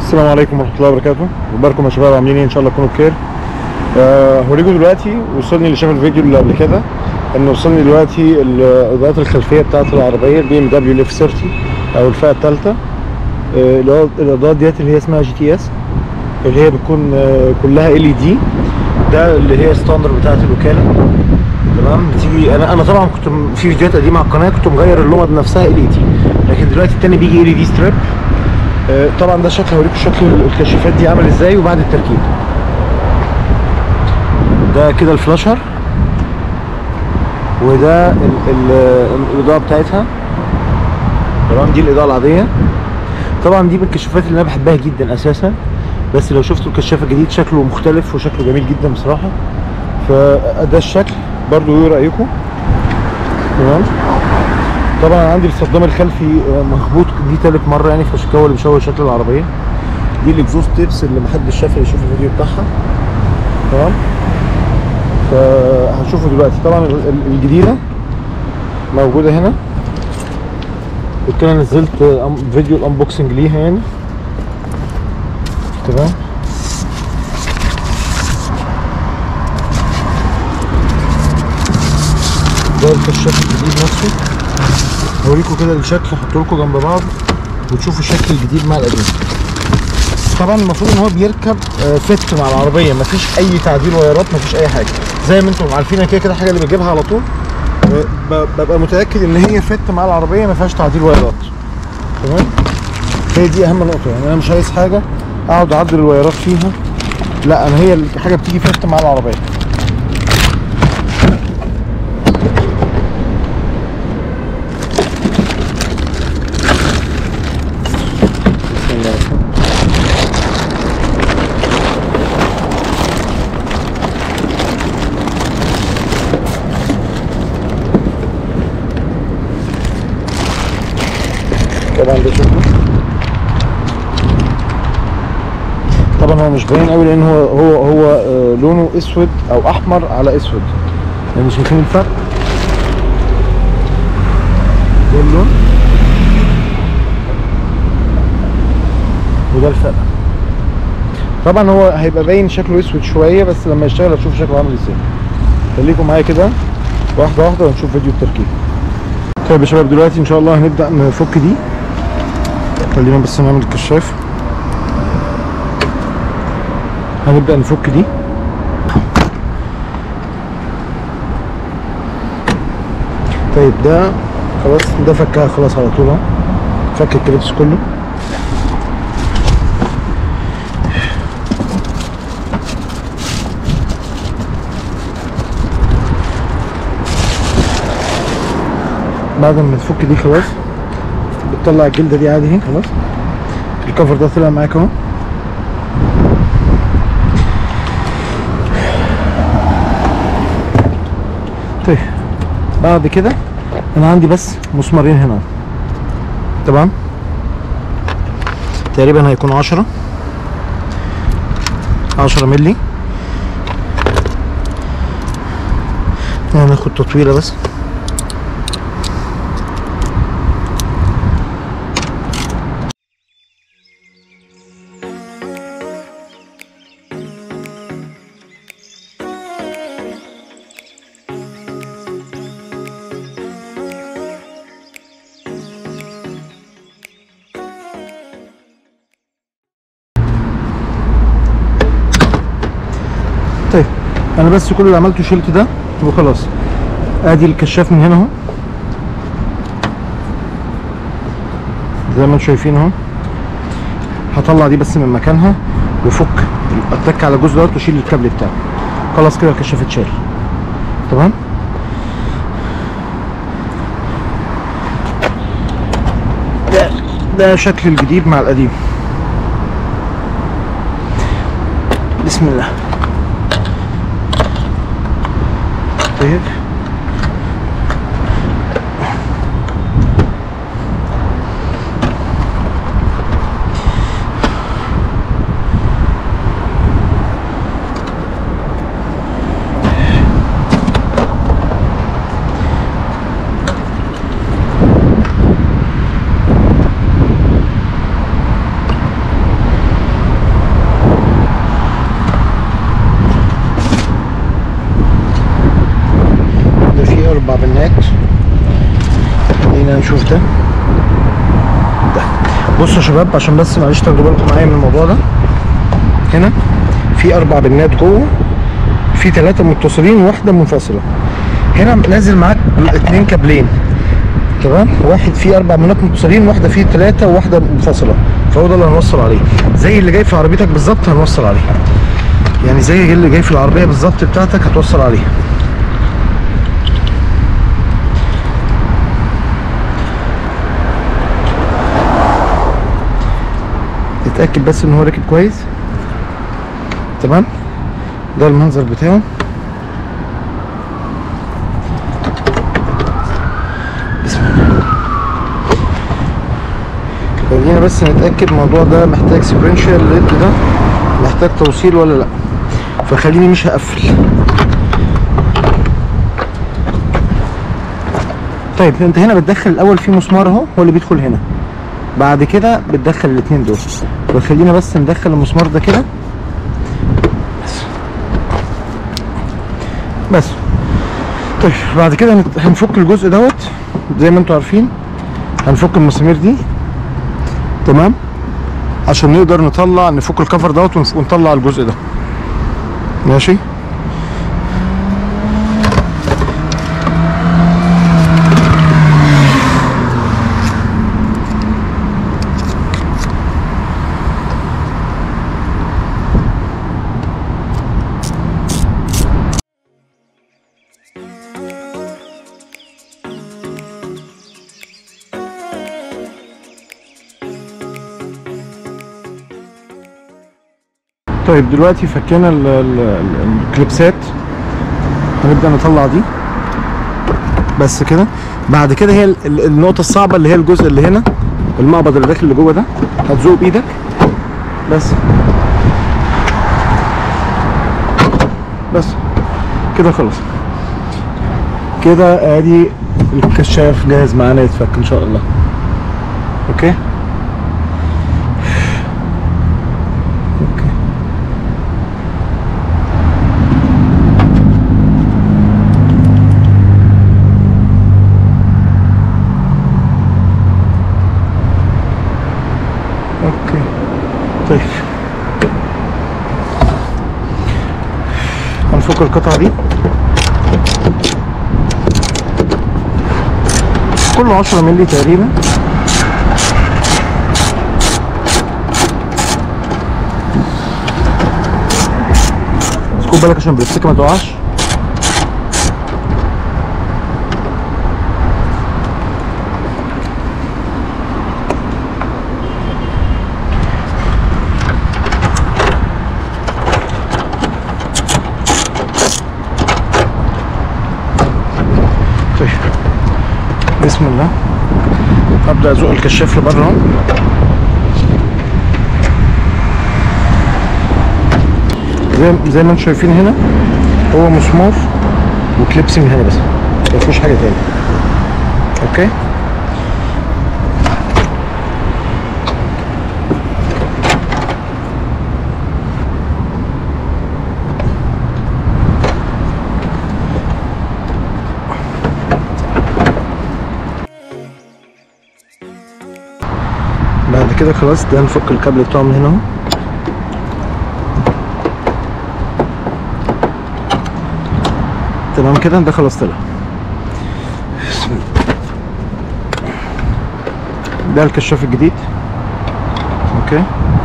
السلام عليكم ورحمه الله وبركاته اخباركم يا شباب عاملين ايه ان شاء الله تكونوا بخير آه، هوريكم دلوقتي وصلني اللي شاف الفيديو اللي قبل كده ان وصلني دلوقتي الاضاءات الخلفيه بتاعت العربيه البي ام دبليو الاف 30 او الفئه الثالثه اللي هو الاضاءات ديت اللي هي اسمها جي تي اس اللي هي بتكون آه، كلها ال اي دي ده اللي هي ستاندر بتاعت الوكاله تمام بتيجي انا انا طبعا كنت م- في فيديوهات قديمه على القناه كنت مغير اللمض نفسها ال اي دي لكن دلوقتي التاني بيجي ال اي دي ستريب آه، طبعا ده شكل هوريكم شكل الكشافات دي عامل ازاي وبعد التركيب ده كده الفلاشر وده ال- ال- الاضاءه بتاعتها تمام دي الاضاءه العاديه طبعا دي من الكشافات اللي انا بحبها جدا اساسا بس لو شفتوا الكشاف الجديد شكله مختلف وشكله جميل جدا بصراحه فده الشكل برضو ايه رايكم تمام طبعا عندي الصدام الخلفي آه، مخبوط دي تالت مره يعني فعشان كده هو اللي مشوه شكل العربيه دي الاكزوست تيبس اللي محدش شافها يشوف الفيديو بتاعها تمام فهنشوفه دلوقتي طبعا ال- ال- الجديده موجوده هنا كنت انا نزلت آه، أم- فيديو الانبوكسنج ليها يعني تمام ده الكشاف الجديد نفسه هوريكم كده الشكل احط لكم جنب بعض وتشوفوا الشكل الجديد مع القديم طبعا المفروض ان هو بيركب آه، فت مع العربيه مفيش اي تعديل وايرات مفيش اي حاجه زي ما انتم عارفين أنا كده كده حاجه اللي بجيبها على طول آه، ب- ببقى متاكد ان هي فت مع العربيه ما فيهاش تعديل وايرات تمام هي دي اهم نقطه يعني انا مش عايز حاجه اقعد اعدل الوايرات فيها لا انا هي الحاجه بتيجي فت مع العربيه بسم الله الرحمن الرحيم. طبعا ده شكله طبعا هو مش باين قوي لان هو هو هو آه، لونه اسود او احمر على اسود يعني شايفين الفرق ده اللون وده الفرق طبعا هو هيبقى باين شكله اسود شويه بس لما يشتغل هتشوف شكله عامل ازاي خليكم معايا كده واحده واحده ونشوف فيديو التركيب طيب يا شباب دلوقتي ان شاء الله هنبدا نفك دي خلينا بس نعمل الكشاف هنبدا نفك دي طيب ده خلاص ده فكها خلاص على طول اهو فك الكليبس كله بعد ما تفك دي خلاص بتطلع الجلده دي عادي اهي خلاص الكفر ده طلع معاك اهو طيب بعد كده انا عندي بس مسمارين هنا تمام تقريبا هيكون عشرة عشرة ملي هناخد تطويلة بس طيب انا بس كل اللي عملته شلت ده وخلاص ادي الكشاف من هنا اهو زي ما انتم شايفين اهو هطلع دي بس من مكانها وفك اتك على الجزء دوت واشيل الكابل بتاعه خلاص كده الكشاف اتشال تمام ده ده شكل الجديد مع القديم بسم الله طيب نشوف ده ده بصوا يا شباب عشان بس معلش تاخدوا بالكم معايا من الموضوع ده هنا في اربع بنات جوه في ثلاثة متصلين وواحدة منفصلة هنا نازل معاك اتنين كابلين تمام واحد فيه اربع بنات متصلين واحدة فيه ثلاثة وواحدة منفصلة فهو ده اللي هنوصل عليه زي اللي جاي في عربيتك بالظبط هنوصل عليه يعني زي اللي جاي في العربية بالظبط بتاعتك هتوصل عليه اتاكد بس ان هو راكب كويس تمام ده المنظر بتاعه بسم الله خلينا بس نتاكد الموضوع ده محتاج سيكونشال ليد ده محتاج توصيل ولا لا فخليني مش هقفل طيب انت هنا بتدخل الاول في مسمار اهو هو اللي بيدخل هنا بعد كده بتدخل الاثنين دول وخلينا بس ندخل المسمار ده كده بس بس طيب بعد كده هنت- هنفك الجزء دوت زي ما انتوا عارفين هنفك المسامير دي تمام عشان نقدر نطلع نفك الكفر دوت ونف- ونطلع الجزء ده ماشي طيب دلوقتي فكينا ال- ال- ال- الكليبسات هنبدأ نطلع دي بس كده بعد كده هي ال- ال- النقطة الصعبة اللي هي الجزء اللي هنا المقبض اللي داخل اللي جوه ده هتزوق بإيدك بس بس كده خلاص كده ادي الكشاف جاهز معانا يتفك ان شاء الله اوكي اوكي اوكي طيب هنفك القطعة دي كله 10 مللي تقريبا بس خد بالك عشان البلاستيكه ما تقعش طيب بسم الله هبدأ ازق الكشاف لبره اهو زي زي ما انتم شايفين هنا هو مسمار وكليبس من هنا بس ما فيهوش حاجه تاني اوكي بعد كده خلاص ده نفك الكابل بتاعه من هنا اهو تمام كده ده خلاص طلع بسم الله. ده الكشاف الجديد اوكي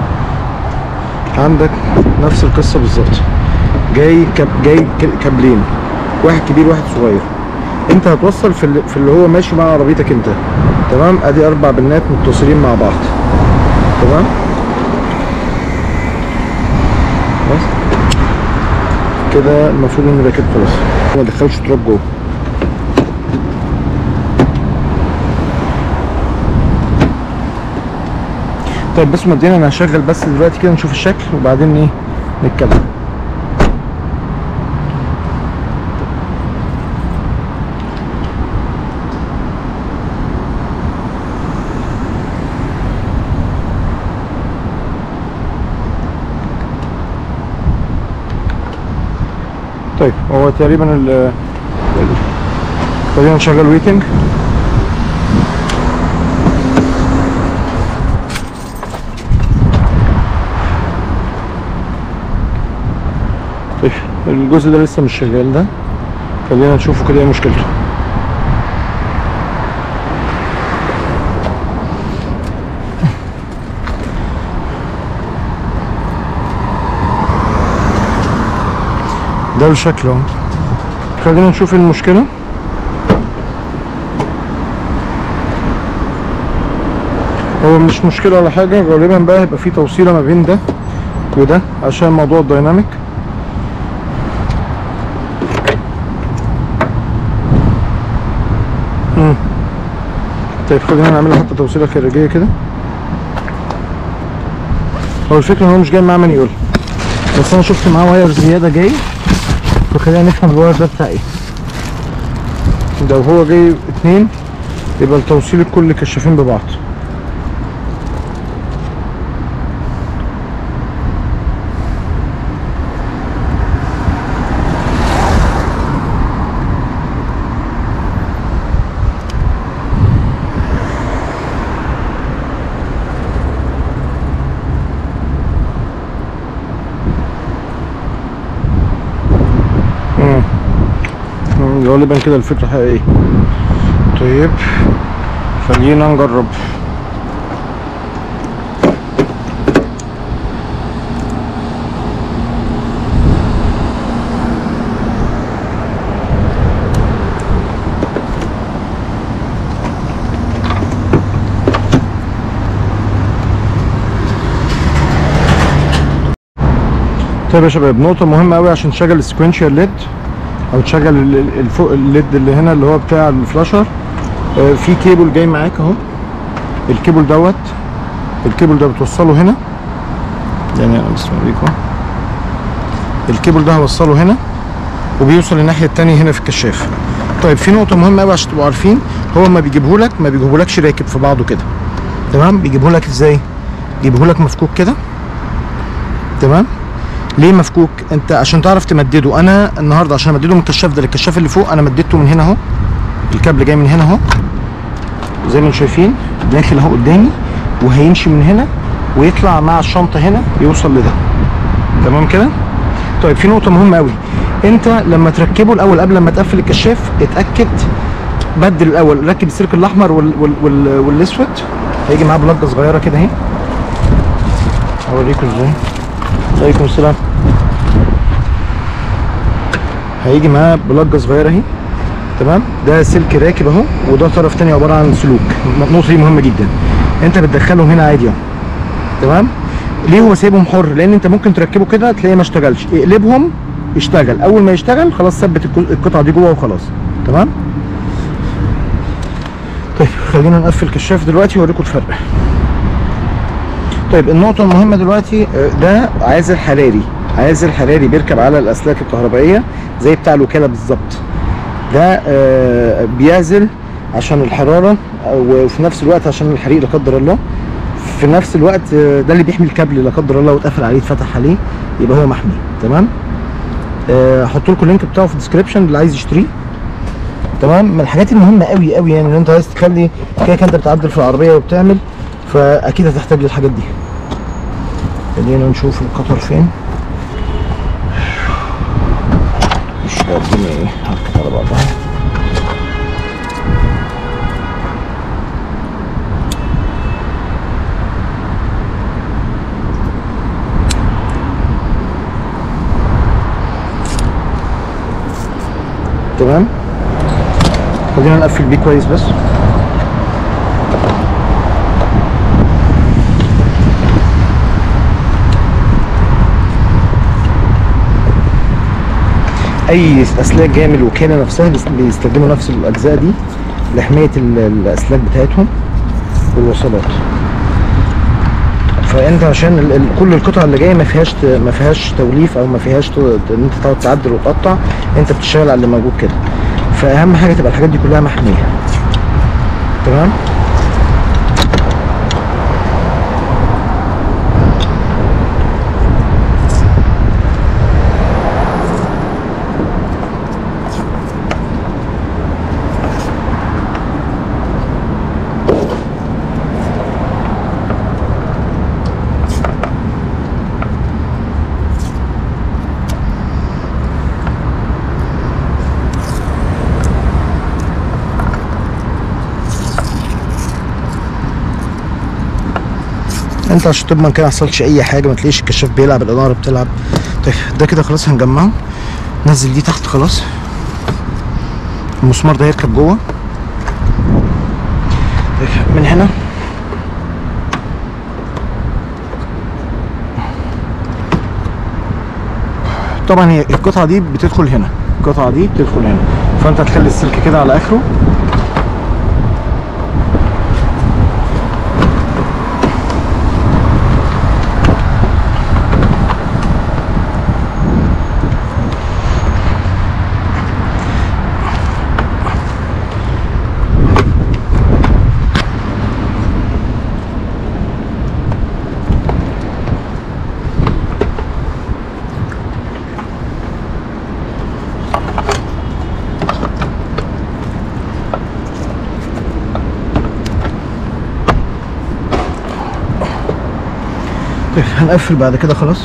عندك نفس القصه بالظبط جاي كاب جاي ك- كابلين واحد كبير واحد صغير انت هتوصل في اللي, في اللي هو ماشي مع عربيتك انت تمام ادي اربع بنات متصلين مع بعض تمام بس كده المفروض انه راكب خلاص ما دخلش تراب جوه طيب بس مبدئيا انا هشغل بس دلوقتي كده نشوف الشكل وبعدين ايه نتكلم طيب هو تقريبا ال ال- خلينا نشغل ويتنج طيب الجزء ده لسه مش شغال ده خلينا نشوفه كده ايه مشكلته ده الشكل اهو خلينا نشوف إيه المشكله هو مش مشكله ولا حاجه غالبا بقى هيبقى في توصيله ما بين ده وده عشان موضوع الديناميك مم. طيب خلينا نعملها حتى توصيله خارجيه كده هو الفكره ان هو مش جاي معاه مانيول بس انا شفت معاه واير زياده جاي فخلينا نفهم الواير ده بتاع ايه لو هو جاي اتنين يبقى التوصيل الكل كشافين ببعض مم. مم، غالبا كده الفكرة حقيقية طيب خلينا نجرب طيب يا شباب نقطة مهمة أوي عشان تشغل السكوينشال ليد أو تشغل ال- ال- الفوق الليد اللي هنا اللي هو بتاع الفلاشر آه، في كيبل جاي معاك أهو الكيبل دوت الكيبل ده بتوصله هنا يعني أنا بس أوريكم الكيبل ده هوصله هنا وبيوصل الناحية التانية هنا في الكشاف طيب في نقطة مهمة أوي عشان تبقوا عارفين هو ما بيجيبهولك ما بيجيبهولكش راكب في بعضه كده تمام بيجيبهولك ازاي؟ بيجيبهولك مفكوك كده تمام ليه مفكوك انت عشان تعرف تمدده انا النهارده عشان امدده من الكشاف ده للكشاف اللي فوق انا مددته من هنا اهو الكابل جاي من هنا اهو زي ما انتم شايفين داخل اهو قدامي وهيمشي من هنا ويطلع مع الشنطه هنا يوصل لده تمام كده طيب في نقطه مهمه قوي انت لما تركبه الاول قبل ما تقفل الكشاف اتاكد بدل الاول ركب السلك الاحمر وال وال وال والاسود هيجي معاه بلجه صغيره كده اهي اوريكم ازاي عليكم السلام هيجي معاه بلجه صغيره اهي تمام ده سلك راكب اهو وده طرف تاني عباره عن سلوك النقطه دي مهمه جدا انت بتدخلهم هنا عادي اهو تمام ليه هو سايبهم حر لان انت ممكن تركبه كده تلاقيه ما اشتغلش اقلبهم يشتغل اول ما يشتغل خلاص ثبت الكو- القطعه دي جوه وخلاص تمام طيب خلينا نقفل الكشاف دلوقتي واوريكم الفرق طيب النقطة المهمة دلوقتي آه، ده عازل حراري عازل حراري بيركب على الأسلاك الكهربائية زي بتاع الوكالة بالظبط ده آه، بيعزل عشان الحرارة آه، وفي نفس الوقت عشان الحريق لا قدر الله في نفس الوقت آه، ده اللي بيحمي الكابل لا قدر الله واتقفل عليه اتفتح عليه يبقى هو محمي تمام آه، هحط لكم اللينك بتاعه في الديسكربشن اللي عايز يشتريه تمام من الحاجات المهمه قوي قوي يعني ان انت عايز تخلي كده كده انت بتعدل في العربيه وبتعمل فاكيد هتحتاج للحاجات دي خلينا نشوف القطر فين مش الدنيا ايه هركب على بعضها تمام خلينا نقفل بيه كويس بس اي اسلاك جايه من الوكاله نفسها بيس- بيستخدموا نفس الاجزاء دي لحمايه ال- الاسلاك بتاعتهم والوصلات فانت عشان ال- ال- كل القطع اللي جايه ما فيهاش ت- ما فيهاش توليف او ما فيهاش ت- ان انت تقعد تعدل وتقطع انت بتشتغل على اللي موجود كده فاهم حاجه تبقى الحاجات دي كلها محميه تمام انت عشان تضمن كده ما يحصلش اي حاجه ما تلاقيش الكشاف بيلعب الاناره بتلعب طيب ده كده خلاص هنجمعه نزل دي تحت خلاص المسمار ده يركب جوه طيب من هنا طبعا هي القطعه دي بتدخل هنا القطعه دي بتدخل هنا فانت هتخلي السلك كده على اخره طيب هنقفل بعد كده خلاص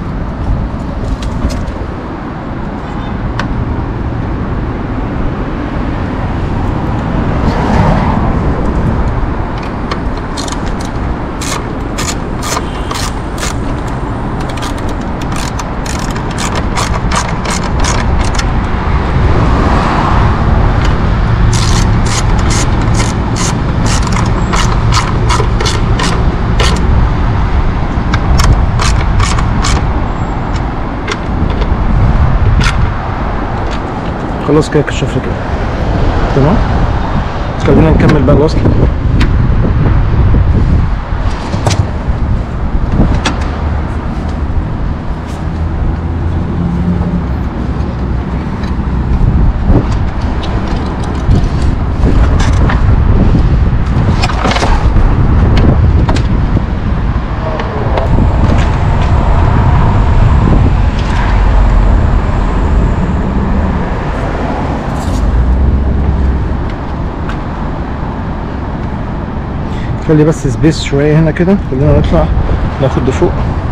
خلاص كده كشف لي كده تمام خلينا نكمل بقى الوصل خلي بس سبيس شويه هنا كده خلينا نطلع ناخد لفوق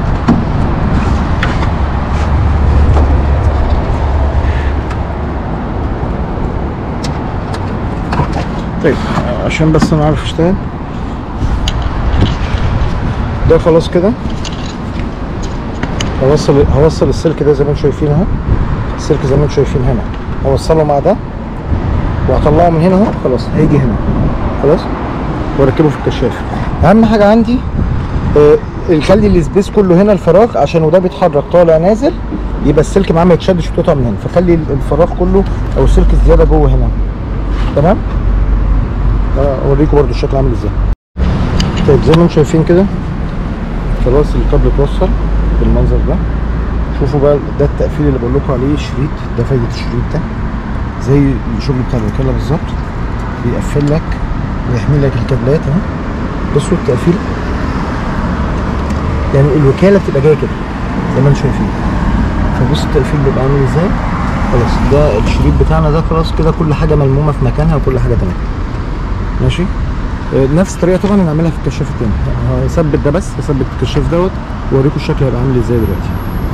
طيب عشان بس انا عارف اشتغل ده خلاص كده هوصل هوصل السلك ده زي ما انتم شايفين اهو السلك زي ما انتم شايفين هنا هوصله مع ده وهطلعه من هنا اهو خلاص هيجي هنا خلاص واركبه في الكشاف اهم حاجه عندي آه، يخلي السبيس كله هنا الفراغ عشان وده بيتحرك طالع نازل يبقى السلك معاه ما يتشدش وتقطع من هنا فخلي الفراغ كله او السلك الزياده جوه هنا تمام آه، اوريكم برضو الشكل عامل ازاي طيب زي ما انتم شايفين كده خلاص الكابل اتوصل بالمنظر ده شوفوا بقى ده التقفيل اللي بقول لكم عليه شريط ده فايده الشريط ده زي الشغل بتاع الوكاله بالظبط بيقفل لك ويحمي لك الكابلات اهو بصوا التقفيل يعني الوكاله بتبقى جايه كده زي ما انتم شايفين فبص التقفيل بيبقى عامل ازاي خلاص ده الشريط بتاعنا ده خلاص كده كل حاجه ملمومه في مكانها وكل حاجه تمام ماشي آه، نفس الطريقه طبعا هنعملها في الكشاف التاني هثبت ده بس هثبت الكشاف دوت واوريكم الشكل هيبقى عامل ازاي دلوقتي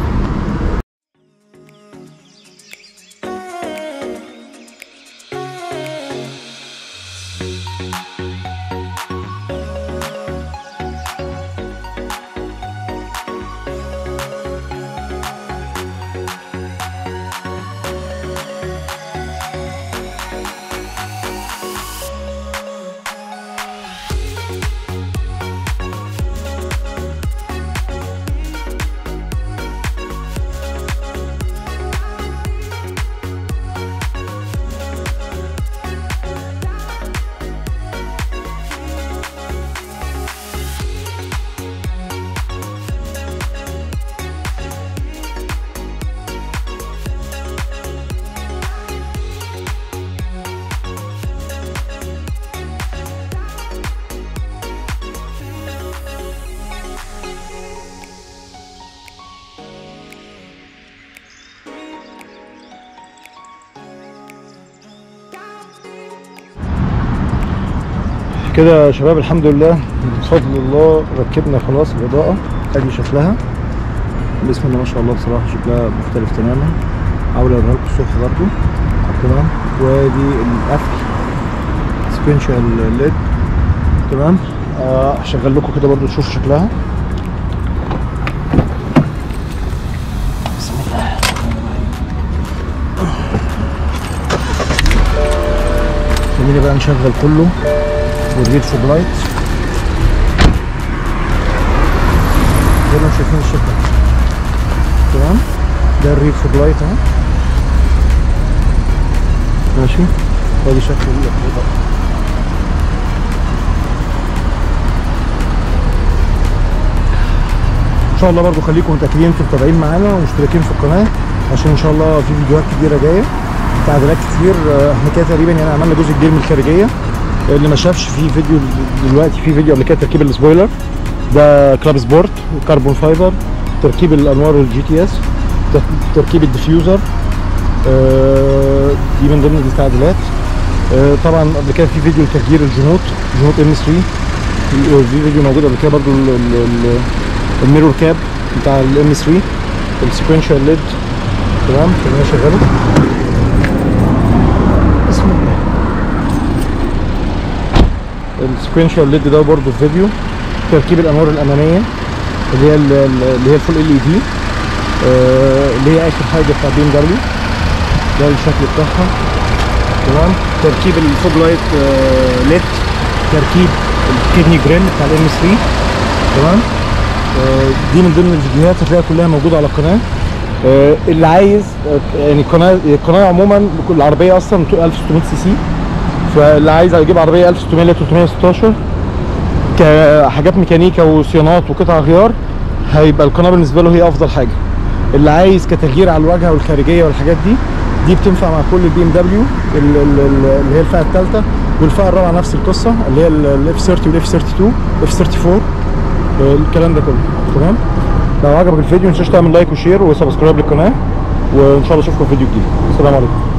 كده يا شباب الحمد لله بفضل الله ركبنا خلاص الإضاءة ادي شكلها بسم الله ما شاء الله بصراحة شكلها مختلف تماما حاول اوريها لكم الصبح برضه تمام وادي القفل سكوينشال ليد تمام آه، هشغل لكم كده برضو تشوفوا شكلها بسم الله خلينا بقى نشغل كله والريد فوج لايت زي ما انتم شايفين الشكل تمام ده الريد فوج لايت اهو ماشي وادي شكل الأوضة. ان شاء الله برضو خليكم متاكدين انتوا متابعين معانا ومشتركين في القناه عشان ان شاء الله في فيديوهات كتيره جايه تعديلات كتير آه، احنا كده تقريبا يعني عملنا جزء كبير من الخارجيه اللي ما شافش في فيديو دلوقتي في فيديو قبل كده تركيب السبويلر ده كلاب سبورت كربون فايبر تركيب الانوار الجي تي اس تركيب الديفيوزر آه، دي من ضمن التعديلات آه، طبعا قبل كده في فيديو لتغيير الجنوط جنوط ام 3 في فيديو موجود قبل كده برضو ال- ال- ال- الميرور كاب بتاع الام 3 السيكونشال ليد تمام خلينا نشغله بسم الله السيكونشال ليد ده برضو في فيديو تركيب الانوار الاماميه اللي هي ال- ال- اللي هي الفول ال اي دي اللي هي اخر حاجه بتاع بي ام دبليو ده الشكل بتاعها تمام تركيب الفوج لايت آه، ليد تركيب الكدني جريل بتاع الام 3 تمام آه، دي من ضمن الفيديوهات هتلاقيها كلها موجوده على القناه آه، اللي عايز آه، يعني القناه القناه عموما بكل العربيه اصلا 1600 سي سي فاللي عايز يجيب عربيه 1600 ل 316 كحاجات ميكانيكا وصيانات وقطع غيار هيبقى القناه بالنسبه له هي افضل حاجه اللي عايز كتغيير على الواجهه والخارجيه والحاجات دي دي بتنفع مع كل البي ام دبليو اللي هي الفئه الثالثه والفئه الرابعه نفس القصه اللي هي الاف 30 والاف 32 اف 34 آه، الكلام ده كله تمام لو عجبك الفيديو ما تنساش تعمل لايك وشير وسبسكرايب للقناه وان شاء الله اشوفكم في فيديو جديد السلام عليكم